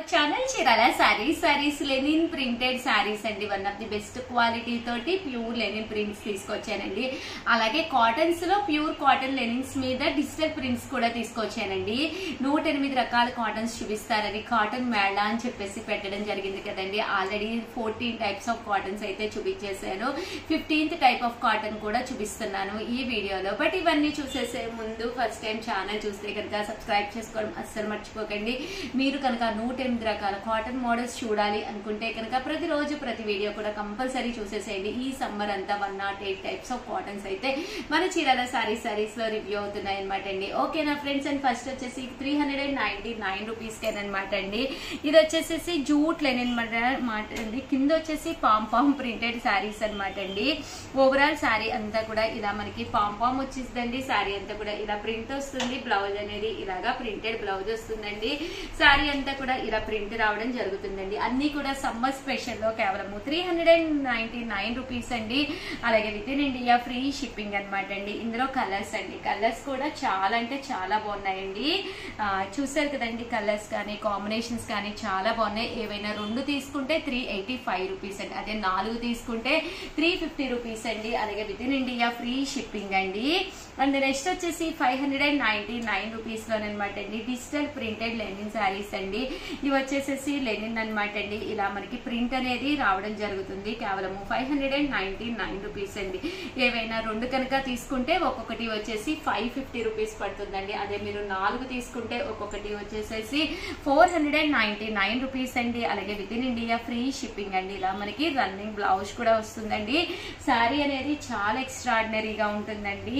channel Chirala sarees sarees linen printed sarees అండి one of the best quality తోటి pure linen prints తీసుకొచ్చానండి అలాగే కాటన్స్ లో ప్యూర్ కాటన్ లెనిన్స్ మీద డిజిటల్ ప్రింట్స్ కూడా తీసుకొచ్చానండి నూట ఎనిమిది రకాల కాటన్స్ చూపిస్తారని కాటన్ మేళ అని చెప్పేసి పెట్టడం జరిగింది కదండి already fourteen types of cottons అయితే చూపించేశాను ఫిఫ్టీన్త్ టైప్ ఆఫ్ కాటన్ కూడా చూపిస్తున్నాను ఈ వీడియోలో బట్ ఇవన్నీ చూసేసే ముందు ఫస్ట్ టైం ఛానల్ చూస్తే కనుక సబ్స్క్రైబ్ చేసుకోవడం అస్సలు మర్చిపోకండి మీరు కనుక నూట ఎనిమిది రకాల కాటన్ మోడల్స్ చూడాలి అనుకుంటే కనుక ప్రతిరోజు ప్రతి వీడియో కూడా కంపల్సరీ చూసేసేయండి ఈ సమ్మర్ అంతా one not eight types of cottons అయితే మన చీరాల సారీస్ సారీస్ లో రివ్యూ అవుతున్నాయి అనమాట అండి ఓకేనా ఫ్రెండ్స్ అండ్ ఫస్ట్ వచ్చేసి three hundred and ninety nine rupees అనమాట అండి ఇది వచ్చేసేసి జూట్ లెనిన్ మాట అండి కింద వచ్చేసి పామ్ పామ్ ప్రింటెడ్ శారీస్ అనమాట అండి ఓవరాల్ శారీ అంతా కూడా ఇలా మనకి పామ్ పామ్ వచ్చేసిందండి శారీ అంతా కూడా ఇలా ప్రింట్ వస్తుంది బ్లౌజ్ అనేది ఇలాగా ప్రింటెడ్ బ్లౌజ్ వస్తుందండి శారీ అంతా కూడా ఇలా ప్రింట్ రావడం జరుగుతుందండి అన్ని కూడా సమ్మర్ స్పెషల్ లో కేవలం three hundred and ninety nine rupees అండి అలాగే with in India free shipping అనమాట అండి ఇందులో కలర్స్ అండి కలర్స్ కూడా చాలా అంటే చాలా బాగున్నాయండి ఆ, చూసారు కదండి కలర్స్ కానీ కాంబినేషన్స్ కానీ చాలా బాగున్నాయి ఏవైనా రెండు తీసుకుంటే త్రీ ఎయిటీ ఫైవ్ రూపీస్ అండి అదే నాలుగు తీసుకుంటే త్రీ ఫిఫ్టీ రూపీస్ అండి అలాగే with in India free shipping అండి అండ్ నెక్స్ట్ వచ్చేసి five hundred and ninety nine rupees లోనమాట అండి డిజిటల్ ప్రింటెడ్ లెనిన్ శారీస్ అండి ఇవి వచ్చేసేసి లెనిన్ అనమాట అండి ఇలా మనకి ప్రింట్ అనేది రావడం జరుగుతుంది కేవలం five hundred and ninety nine rupees అండి ఏవైనా రెండు కనుక తీసుకుంటే ఒక్కొక్కటి వచ్చేసి ఫైవ్ ఫిఫ్టీ రూపీస్ పడుతుందండి అదే మీరు నాలుగు తీసుకుంటే ఒక్కొక్కటి వచ్చేసేసి four hundred and ninety nine rupees అండి అలాగే with in India free shipping అండి ఇలా మనకి రన్నింగ్ బ్లౌజ్ కూడా వస్తుందండి శారీ అనేది చాలా ఎక్స్ట్రాడినరీగా ఉంటుందండి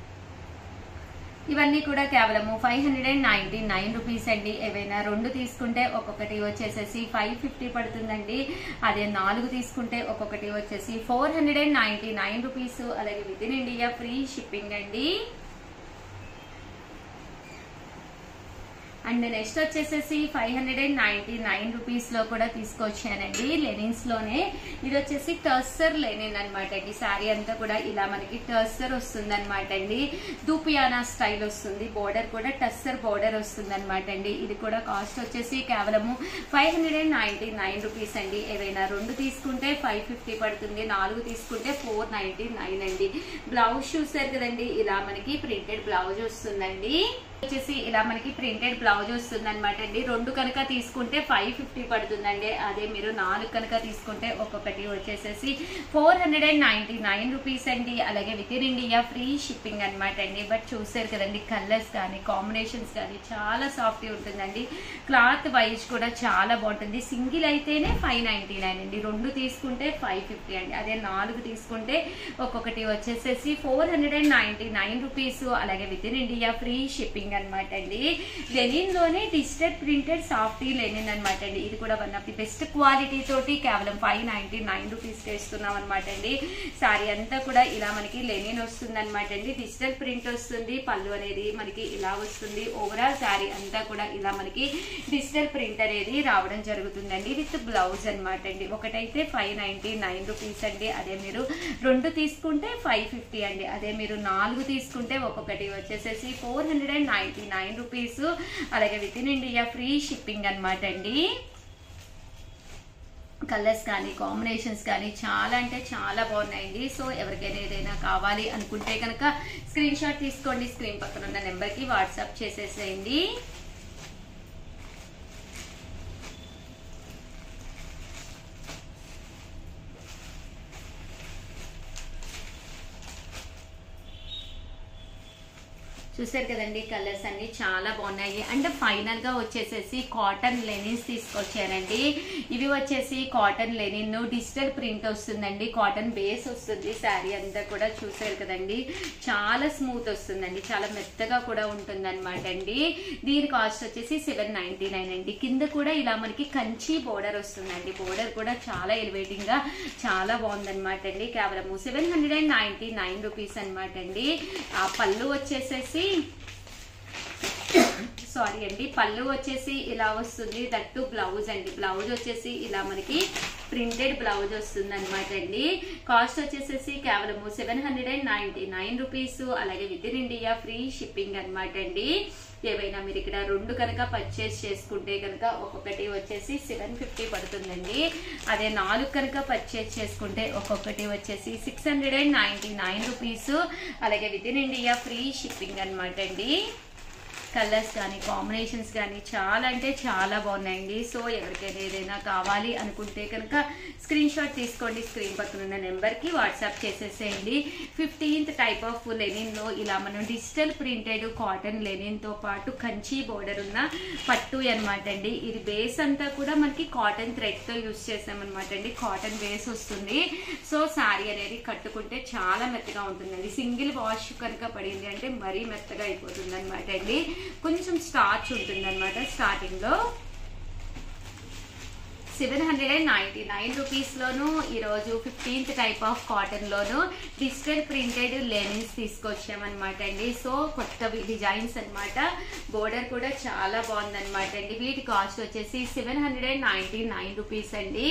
ఇవన్నీ కూడా కేవలము five hundred and ninety nine rupees అండి ఏవైనా రెండు తీసుకుంటే ఒక్కొక్కటి వచ్చేసేసి ఫైవ్ ఫిఫ్టీ పడుతుందండి అదే నాలుగు తీసుకుంటే ఒక్కొక్కటి వచ్చేసి four hundred and ninety nine rupees అలాగే with in India free shipping అండి అండ్ నెక్స్ట్ వచ్చేసేసి five hundred and ninety nine rupees లో కూడా తీసుకొచ్చానండి లెనిన్స్ లోనే ఇది వచ్చేసి టర్సర్ లెనిన్ అనమాట అండి శారీ అంతా కూడా ఇలా మనకి టర్సర్ వస్తుంది అనమాట అండి దూపియానా స్టైల్ వస్తుంది బోర్డర్ కూడా టర్సర్ బోర్డర్ వస్తుంది అనమాట అండి ఇది కూడా కాస్ట్ వచ్చేసి కేవలము five hundred and ninety nine rupees అండి ఏవైనా రెండు తీసుకుంటే ఫైవ్ ఫిఫ్టీ పడుతుంది నాలుగు తీసుకుంటే ఫోర్ నైన్టీ నైన్ అండి బ్లౌజ్ చూసారు కదండి ఇలా మనకి ప్రింటెడ్ బ్లౌజ్ వస్తుందండి వచ్చేసి ఇలా మనకి ప్రింటెడ్ బ్లౌజ్ వస్తుంది అనమాట అండి రెండు కనుక తీసుకుంటే ఫైవ్ ఫిఫ్టీ పడుతుందండి అదే మీరు నాలుగు కనుక తీసుకుంటే ఒక్కొక్కటి వచ్చేసేసి four hundred and ninety nine rupees అండి అలాగే with in India free shipping అనమాట అండి బట్ చూసారు కదండి కలర్స్ కానీ కాంబినేషన్స్ కానీ చాలా సాఫ్ట్ ఉంటుందండి క్లాత్ వైజ్ కూడా చాలా బాగుంటుంది సింగిల్ అయితేనే ఫైవ్ నైన్టీ నైన్ అండి రెండు తీసుకుంటే ఫైవ్ ఫిఫ్టీ అండి అదే నాలుగు తీసుకుంటే ఒక్కొక్కటి వచ్చేసేసి four hundred and ninety nine rupees అలాగే with in India free shipping అనమాట అండి లెనిన్ లోనే డిజిటల్ ప్రింటెడ్ సాఫ్ట్ లెనిన్ అనమాట అండి ఇది కూడా one of the best quality తోటి కేవలం ఫైవ్ నైన్టీ నైన్ రూపీస్ ఇస్తున్నాం అనమాట అండి సారీ అంతా కూడా ఇలా మనకి లెనిన్ వస్తుంది అనమాట అండి డిజిటల్ ప్రింట్ వస్తుంది పళ్ళు అనేది మనకి ఇలా వస్తుంది ఓవరాల్ శారీ అంతా కూడా ఇలా మనకి డిజిటల్ ప్రింట్ అనేది రావడం జరుగుతుందండి విత్ బ్లౌజ్ అనమాట అండి ఒకటైతే ఫైవ్ నైన్టీ నైన్ రూపీస్ అండి అదే మీరు రెండు తీసుకుంటే ఫైవ్ ఫిఫ్టీ అండి అదే మీరు నాలుగు తీసుకుంటే ఒక్కొక్కటి వచ్చేసేసి four hundred and ninety nine rupees అలాగే with in India free shipping అనమాట అండి కలర్స్ కానీ కాంబినేషన్స్ కానీ చాలా అంటే చాలా బాగున్నాయండి సో ఎవరికైనా ఏదైనా కావాలి అనుకుంటే కనుక స్క్రీన్ షాట్ తీసుకోండి స్క్రీన్ పక్కన ఉన్న నెంబర్కి వాట్సాప్ చేసేసేయండి చూసారు కదండి కలర్స్ అన్ని చాలా బాగున్నాయి అండ్ ఫైనల్ గా వచ్చేసేసి కాటన్ లెనిన్స్ తీసుకొచ్చానండి ఇవి వచ్చేసి కాటన్ లెనిన్ డిజిటల్ ప్రింట్ వస్తుందండి కాటన్ బేస్ వస్తుంది శారీ అంతా కూడా చూసారు కదండి చాలా స్మూత్ వస్తుందండి చాలా మెత్తగా కూడా ఉంటుంది అనమాట అండి దీని కాస్ట్ వచ్చేసి సెవెన్ నైన్టీ నైన్ అండి కింద కూడా ఇలా మనకి కంచి బోర్డర్ వస్తుందండి బోర్డర్ కూడా చాలా ఎలివేటింగ్ గా చాలా బాగుందన్నమాట అండి కేవలం seven hundred and ninety nine rupees అనమాట అండి ఆ పళ్ళు వచ్చేసేసి సారీ అండి పళ్ళు వచ్చేసి ఇలా వస్తుంది దట్టు బ్లౌజ్ అండి బ్లౌజ్ వచ్చేసి ఇలా మనకి ప్రింటెడ్ బ్లౌజ్ వస్తుంది అనమాట అండి కాస్ట్ వచ్చేసేసి కేవలము seven hundred and ninety nine rupees అలాగే with in India free shipping అనమాట అండి ఏవైనా మీరు ఇక్కడ రెండు కనుక పర్చేస్ చేసుకుంటే కనుక ఒక్కొక్కటి వచ్చేసి సెవెన్ ఫిఫ్టీ పడుతుందండి అదే నాలుగు కనుక పర్చేస్ చేసుకుంటే ఒక్కొక్కటి వచ్చేసి six hundred and ninety nine rupees అలాగే with in India free shipping అనమాట అండి కలర్స్ కానీ కాంబినేషన్స్ కానీ చాలా అంటే చాలా బాగున్నాయండి సో ఎవరికైనా ఏదైనా కావాలి అనుకుంటే కనుక స్క్రీన్ షాట్ తీసుకోండి స్క్రీన్ పక్కన ఉన్న నెంబర్కి వాట్సాప్ చేసేసేయండి ఫిఫ్టీన్త్ టైప్ ఆఫ్ లెనిన్లో ఇలా మనం డిజిటల్ ప్రింటెడ్ కాటన్ లెనిన్తో పాటు కంచి బోర్డర్ ఉన్న పట్టు అనమాట అండి ఇది బేస్ అంతా కూడా మనకి కాటన్ థ్రెడ్తో యూస్ చేసామన్నమాట అండి కాటన్ బేస్ వస్తుంది సో శారీ అనేది కట్టుకుంటే చాలా మెత్తగా ఉంటుందండి సింగిల్ వాష్ కనుక పడింది అంటే మరీ మెత్తగా అయిపోతుంది అనమాట అండి కొంచెం స్టార్చ్ ఉంటుంది అనమాట స్టార్టింగ్ లో seven hundred and ninety nine రూపీస్లోను ఈరోజు ఫిఫ్టీన్త్ టైప్ ఆఫ్ కాటన్లోను డిజిటల్ ప్రింటెడ్ లెనిన్స్ తీసుకొచ్చామన్నమాట అండి సో కొత్త డిజైన్స్ అన్నమాట బోర్డర్ కూడా చాలా బాగుందన్నమాట అండి వీటి కాస్ట్ వచ్చేసి seven hundred and ninety nine rupees అండి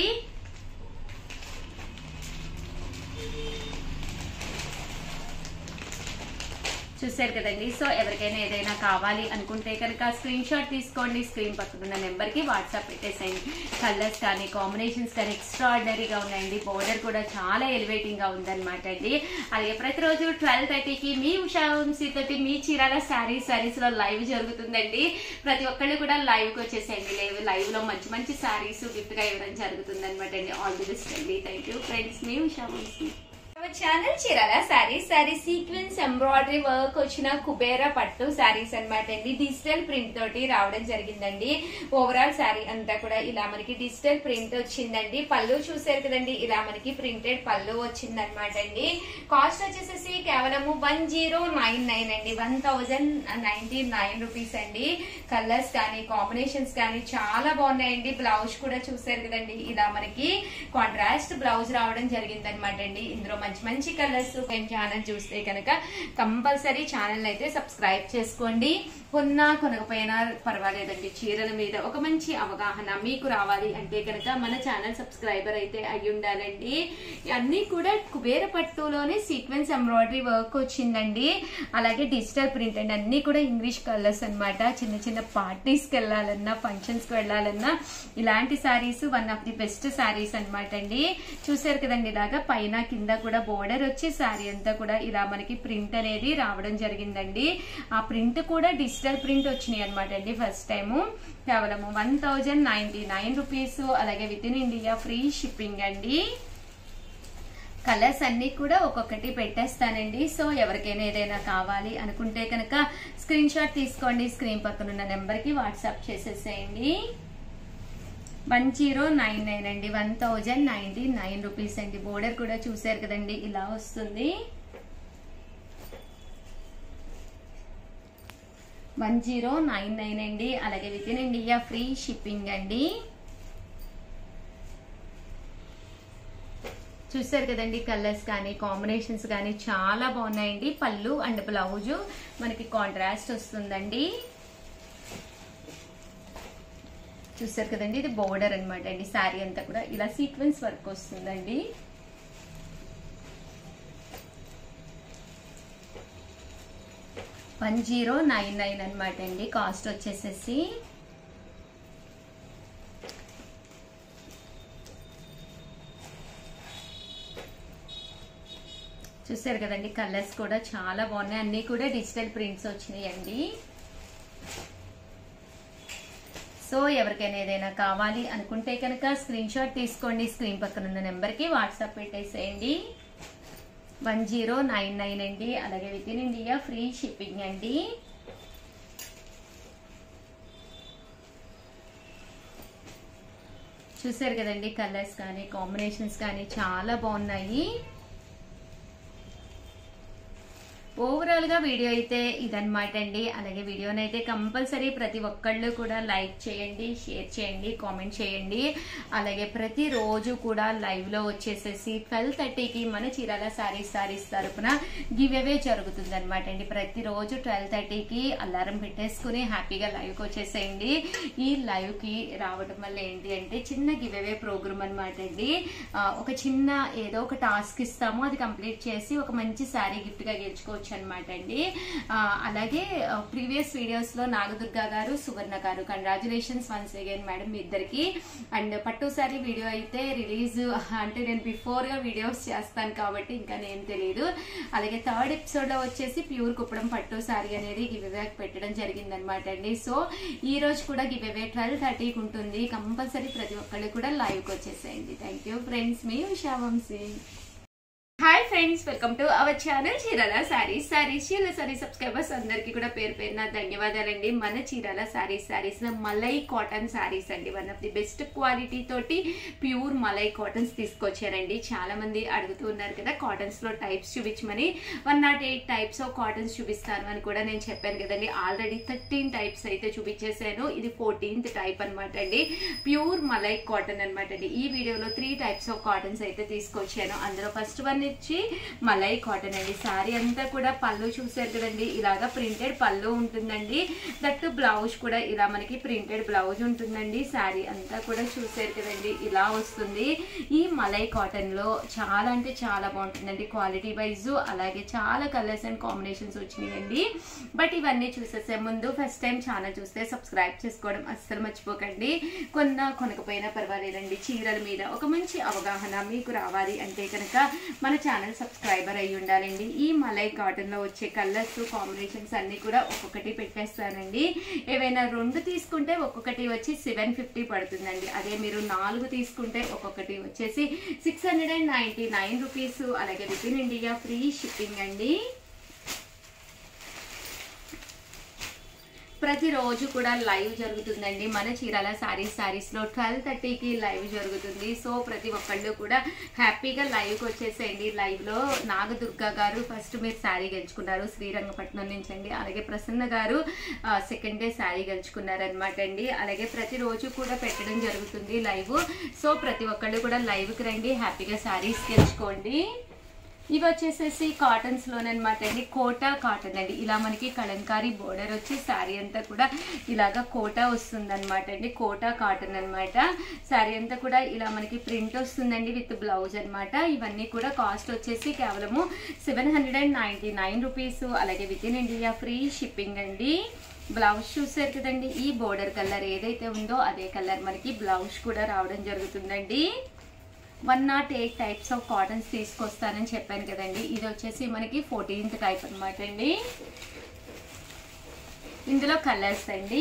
చూసారు కదండి సో ఎవరికైనా ఏదైనా కావాలి అనుకుంటే కనుక స్క్రీన్ షాట్ తీసుకోండి స్క్రీన్ పక్కన ఉన్న నెంబర్కి వాట్సాప్ పెట్టేసేయండి కలర్స్ కానీ కాంబినేషన్స్ కానీ ఎక్స్ట్రాడినరీగా ఉన్నాయండి బోర్డర్ కూడా చాలా ఎలివేటింగ్ గా ఉందన్నమాట అండి అలాగే ప్రతిరోజు ట్వెల్వ్ థర్టీకి మీ ఉషా వంశీతోటి మీ చీరాల శారీ శారీస్ లో లైవ్ జరుగుతుందండి ప్రతి ఒక్కళ్ళు కూడా లైవ్ కి వచ్చేసేయండి లైవ్ లైవ్ లో మంచి మంచి శారీస్ గిఫ్ట్ గా ఇవ్వడం జరుగుతుంది అనమాట అండి ఆల్ ది బెస్ట్ అండి థ్యాంక్ యూ ఫ్రెండ్స్ మీ Usha Vamsi channel Chirala sarees sari sequence embroidery work వచ్చిన కుబేరా పట్టు శారీస్ అన్నమాట అండి డిజిటల్ ప్రింట్ తోటి రావడం జరిగిందండి ఓవరాల్ శారీ అంతా కూడా ఇలా మనకి డిజిటల్ ప్రింట్ వచ్చిందండి పళ్ళు చూసారు కదండి ఇలా మనకి ప్రింటెడ్ పళ్ళు వచ్చింది అనమాట అండి కాస్ట్ వచ్చేసేసి కేవలము వన్ జీరో నైన్ నైన్ అండి one thousand ninety nine rupees అండి కలర్స్ కానీ కాంబినేషన్స్ కానీ చాలా బాగున్నాయండి బ్లౌజ్ కూడా చూసారు కదండి ఇలా మనకి కాంట్రాస్ట్ బ్లౌజ్ రావడం జరిగింది అనమాట అండి ఇందులో మంచి మంచి కలర్స్ ఛానల్ చూస్తే కనుక కంపల్సరీ ఛానల్ అయితే సబ్స్క్రైబ్ చేసుకోండి కొన్నా కొనకపోయినా పర్వాలేదండి చీరల మీద ఒక మంచి అవగాహన మీకు రావాలి అంటే కనుక మన ఛానల్ సబ్స్క్రైబర్ అయితే అయి ఉండాలండి అన్ని కూడా కుబేర పట్టులోనే సీక్వెన్స్ ఎంబ్రాయిడరీ వర్క్ వచ్చిందండి అలాగే డిజిటల్ ప్రింట్ అండి అన్ని కూడా ఇంగ్లీష్ కలర్స్ అన్నమాట చిన్న చిన్న పార్టీస్కి వెళ్ళాలన్నా ఫంక్షన్స్కి వెళ్ళాలన్నా ఇలాంటి sarees one of the best sarees అనమాట అండి చూసారు కదండి ఇలాగా పైన కింద కూడా బోర్డర్ వచ్చి శారీ అంతా కూడా ఇలా మనకి ప్రింట్ అనేది రావడం జరిగిందండి ఆ ప్రింట్ కూడా డిజిటల్ ప్రింట్ వచ్చినాయి అనమాట అండి ఫస్ట్ టైము కేవలం one thousand ninety nine rupees అలాగే with in India free shipping అండి కలర్స్ అన్ని కూడా ఒక్కొక్కటి పెట్టేస్తానండి సో ఎవరికైనా ఏదైనా కావాలి అనుకుంటే కనుక స్క్రీన్ షాట్ తీసుకోండి స్క్రీన్ పక్కన ఉన్న నెంబర్కి వాట్సాప్ చేసేసేయండి వన్ జీరో నైన్ నైన్ అండి one thousand ninety nine rupees అండి బోర్డర్ కూడా చూసారు కదండి ఇలా వస్తుంది వన్ జీరో నైన్ నైన్ అండి అలాగే with in India free shipping అండి చూసారు కదండి కలర్స్ కానీ కాంబినేషన్స్ కానీ చాలా బాగున్నాయండి పళ్ళు అండ్ బ్లౌజ్ మనకి కాంట్రాస్ట్ వస్తుందండి చూసారు కదండి ఇది బోర్డర్ అనమాట అండి శారీ అంతా కూడా ఇలా సీక్వెన్స్ వర్క్ వస్తుందండి వన్ జీరో నైన్ నైన్ అనమాట అండి కాస్ట్ వచ్చేసేసి చూసారు కదండి కలర్స్ కూడా చాలా బాగున్నాయి అన్ని కూడా డిజిటల్ ప్రింట్స్ వచ్చినాయండి సో ఎవరికైనా ఏదైనా కావాలి అనుకుంటే కనుక స్క్రీన్ షాట్ తీసుకోండి స్క్రీన్ పక్కన ఉన్న నెంబర్కి వాట్సాప్ పెట్టేసేయండి వన్ జీరో నైన్ నైన్ అండి అలాగే with in India free shipping అండి చూసారు కదండి కలర్స్ కానీ కాంబినేషన్స్ కానీ చాలా బాగున్నాయి ఓవరాల్ గా వీడియో అయితే ఇదన్నమాట అండి అలాగే వీడియోని అయితే కంపల్సరీ ప్రతి ఒక్కళ్ళు కూడా లైక్ చేయండి షేర్ చేయండి కామెంట్ చేయండి అలాగే ప్రతి రోజు కూడా లైవ్ లో వచ్చేసేసి ట్వెల్వ్ థర్టీకి మన చీరాల సారీస్ సారీస్ తరపున గివ్ అవే జరుగుతుంది అనమాట అండి ప్రతి రోజు ట్వెల్వ్ థర్టీకి అలారం పెట్టేసుకుని హ్యాపీగా లైవ్ కి వచ్చేసేయండి ఈ లైవ్ కి రావడం వల్ల ఏంటి అంటే చిన్న గివ్ అవే ప్రోగ్రామ్ అనమాట అండి ఆ, ఒక చిన్న ఏదో ఒక టాస్క్ ఇస్తాము అది కంప్లీట్ చేసి ఒక మంచి శారీ గిఫ్ట్ గా గెలుచుకోవచ్చు అనమాట అండి ఆ, అలాగే ప్రీవియస్ వీడియోస్ లో Nagadurga garu Suvarna garu congratulations once again madam మీ ఇద్దరికి అండ్ పట్టు శారీ వీడియో అయితే రిలీజ్ అంటే నేను బిఫోర్ గా వీడియోస్ చేస్తాను కాబట్టి ఇంకా నేను తెలియదు అలాగే థర్డ్ ఎపిసోడ్ లో వచ్చేసి ప్యూర్ కుప్పడం పట్టు శారీ అనేది గివ్ అవే పెట్టడం జరిగింది అనమాట అండి సో ఈ రోజు కూడా గివ్ అవే ట్వెల్వ్ థర్టీకి ఉంటుంది కంపల్సరీ ప్రతి ఒక్కళ్ళు కూడా లైవ్ కి వచ్చేసేయండి థ్యాంక్ యూ ఫ్రెండ్స్ మీ Usha Vamsi hi friends welcome to our channel Chirala sarees sarees Chirala sarees subscribers అందరికీ కూడా పేరు పేరున ధన్యవాదాలండి మన చీరాల సారీస్ సారీస్ మలై కాటన్ సారీస్ అండి one of the best quality తోటి ప్యూర్ మలై కాటన్స్ తీసుకొచ్చారండి చాలా మంది అడుగుతూ ఉన్నారు కదా కాటన్స్ లో టైప్స్ చూపించమని one not eight types of cottons చూపిస్తాను అని కూడా నేను చెప్పాను కదండి ఆల్రెడీ థర్టీన్ టైప్స్ అయితే చూపించేసాను ఇది ఫోర్టీన్త్ టైప్ అనమాట అండి ప్యూర్ మలై కాటన్ అనమాట అండి ఈ వీడియోలో త్రీ టైప్స్ ఆఫ్ కాటన్స్ అయితే తీసుకొచ్చాను అందులో ఫస్ట్ వన్ వచ్చి మలై కాటన్ అండి సారీ అంతా కూడా పళ్ళు చూసారు కదండి ఇలాగా ప్రింటెడ్ పళ్ళు ఉంటుందండి దట్టు బ్లౌజ్ కూడా ఇలా మనకి ప్రింటెడ్ బ్లౌజ్ ఉంటుందండి సారీ అంతా కూడా చూసారు కదండి ఇలా వస్తుంది ఈ మలై కాటన్ లో చాలా అంటే చాలా బాగుంటుందండి క్వాలిటీ వైజ్ అలాగే చాలా కలర్స్ అండ్ కాంబినేషన్స్ వచ్చినాయండి బట్ ఇవన్నీ చూసేసే ముందు ఫస్ట్ టైం ఛానల్ చూస్తే సబ్స్క్రైబ్ చేసుకోవడం అస్సలు మర్చిపోకండి కొన్న కొనకపోయినా పర్వాలేదండి చీరల మీద ఒక మంచి అవగాహన మీకు రావాలి అంటే కనుక మన ఛానల్ సబ్స్క్రైబర్ అయి ఉండాలండి ఈ మలై కాటన్ లో వచ్చే కలర్స్ కాంబినేషన్స్ అన్ని కూడా ఒక్కొక్కటి పెట్టేస్తానండి ఏవైనా రెండు తీసుకుంటే ఒక్కొక్కటి వచ్చి సెవెన్ ఫిఫ్టీ పడుతుందండి అదే మీరు నాలుగు తీసుకుంటే ఒక్కొక్కటి వచ్చేసి six hundred and ninety nine rupees అలాగే with in India free shipping అండి ప్రతిరోజు కూడా లైవ్ జరుగుతుందండి మన చీరాల సారీస్ సారీస్ లో ట్వెల్వ్ థర్టీకి లైవ్ జరుగుతుంది సో ప్రతి ఒక్కళ్ళు కూడా హ్యాపీగా లైవ్కి వచ్చేసేయండి లైవ్ లో నాగదుర్గ గారు ఫస్ట్ మీరు శారీ గెలుచుకున్నారు శ్రీరంగపట్నం నుంచి అండి అలాగే ప్రసన్న గారు సెకండ్ డే శారీ గెలుచుకున్నారనమాట అండి అలాగే ప్రతిరోజు కూడా పెట్టడం జరుగుతుంది లైవ్ సో ప్రతి ఒక్కళ్ళు కూడా లైవ్కి రండి హ్యాపీగా శారీస్ గెలుచుకోండి ఇవి వచ్చేసేసి కాటన్స్ లోనమాట అండి కోటా కాటన్ అండి ఇలా మనకి కలంకారీ బోర్డర్ వచ్చి శారీ అంతా కూడా ఇలాగా కోటా వస్తుంది అనమాట అండి కోటా కాటన్ అన్నమాట శారీ అంతా కూడా ఇలా మనకి ప్రింట్ వస్తుందండి విత్ బ్లౌజ్ అన్నమాట ఇవన్నీ కూడా కాస్ట్ వచ్చేసి కేవలము seven hundred and ninety nine rupees అలాగే with in India free shipping అండి బ్లౌజ్ చూసారు కదండి ఈ బోర్డర్ కలర్ ఏదైతే ఉందో అదే కలర్ మనకి బ్లౌజ్ కూడా రావడం జరుగుతుందండి one not eight types of cottons తీసుకొస్తానని చెప్పాను కదండి ఇది వచ్చేసి మనకి ఫోర్టీన్త్ టైప్ అనమాట అండి ఇందులో కలర్స్ అండి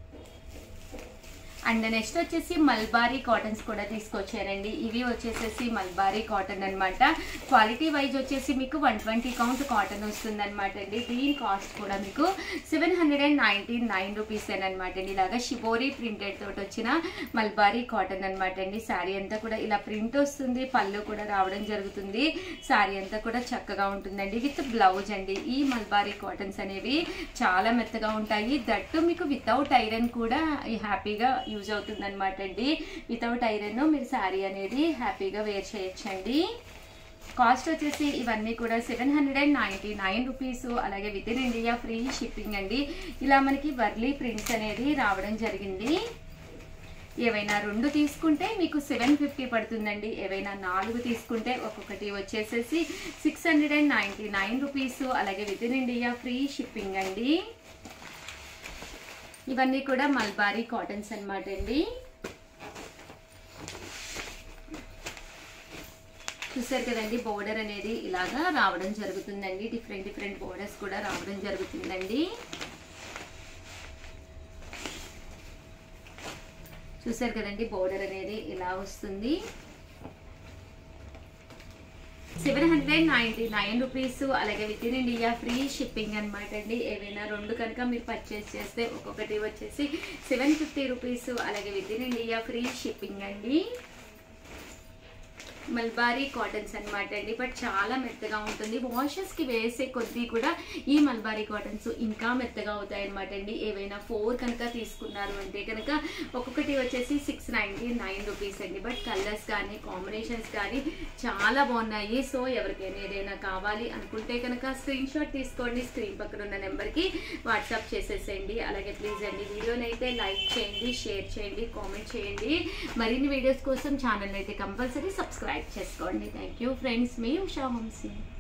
అండ్ నెక్స్ట్ వచ్చేసి మల్బారీ కాటన్స్ కూడా తీసుకొచ్చారండి ఇవి వచ్చేసేసి మల్బారీ కాటన్ అన్నమాట క్వాలిటీ వైజ్ వచ్చేసి మీకు వన్ ట్వంటీ కౌంట్ కాటన్ వస్తుంది అనమాట అండి దీని కాస్ట్ కూడా మీకు seven hundred and ninety nine rupees అనమాట అండి ఇలాగా షిబోరీ ప్రింటెడ్ తోటి వచ్చిన మల్బారీ కాటన్ అనమాట అండి శారీ అంతా కూడా ఇలా ప్రింట్ వస్తుంది పళ్ళు కూడా రావడం జరుగుతుంది శారీ అంతా కూడా చక్కగా ఉంటుందండి విత్ బ్లౌజ్ అండి ఈ మల్బారీ కాటన్స్ అనేవి చాలా మెత్తగా ఉంటాయి దట్టు మీకు వితౌట్ ఐరన్ కూడా ఈ హ్యాపీగా యూజ్ అవుతుంది అనమాట అండి వితౌట్ ఐరన్ మీరు శారీ అనేది హ్యాపీగా వేర్ చేయొచ్చండి కాస్ట్ వచ్చేసి ఇవన్నీ కూడా seven hundred and ninety nine rupees అలాగే with in India free shipping అండి ఇలా మనకి వర్లీ ప్రింట్స్ అనేది రావడం జరిగింది ఏవైనా రెండు తీసుకుంటే మీకు సెవెన్ ఫిఫ్టీ పడుతుందండి ఏవైనా నాలుగు తీసుకుంటే ఒక్కొక్కటి వచ్చేసేసి six hundred and ninety nine rupees అలాగే with in India free shipping అండి ఇవన్నీ కూడా మల్బారీ కాటన్స్ అన్నమాట అండి చూసారు కదండి బోర్డర్ అనేది ఇలాగా రావడం జరుగుతుందండి డిఫరెంట్ డిఫరెంట్ బోర్డర్స్ కూడా రావడం జరుగుతుందండి చూసారు కదండి బోర్డర్ అనేది ఇలా వస్తుంది seven hundred ninety nine rupees అలాగే with in India free shipping అనమాట అండి ఏవైనా రెండు కనుక మీరు పర్చేస్ చేస్తే ఒక్కొక్కటి వచ్చేసి సెవెన్ ఫిఫ్టీ రూపీస్ అలాగే with in India free shipping అండి మల్బారీ కాటన్స్ అన్నమాట అండి బట్ చాలా మెత్తగా ఉంటుంది వాషెస్ కి వేసే కొద్దీ కూడా ఈ మల్బారీ కాటన్స్ ఇంకా మెత్తగా అవుతాయి అనమాట అండి ఏవైనా ఫోర్ కనుక తీసుకున్నారు అంటే కనుక ఒక్కొక్కటి వచ్చేసి సిక్స్ నైన్టీ నైన్ రూపీస్ అండి బట్ కలర్స్ కానీ కాంబినేషన్స్ కానీ చాలా బాగున్నాయి సో ఎవరికైనా ఏదైనా కావాలి అనుకుంటే కనుక స్క్రీన్ షాట్ తీసుకోండి స్క్రీన్ పక్కన ఉన్న నెంబర్కి వాట్సాప్ చేసేసేయండి అలాగే ప్లీజ్ అండి వీడియోని అయితే లైక్ చేయండి షేర్ చేయండి కామెంట్ చేయండి మరిన్ని వీడియోస్ కోసం ఛానల్ అయితే కంపల్సరీ సబ్స్క్రైబ్ చేసుకోండి థ్యాంక్ యూ ఫ్రెండ్స్ మీ ఉషా వంశీ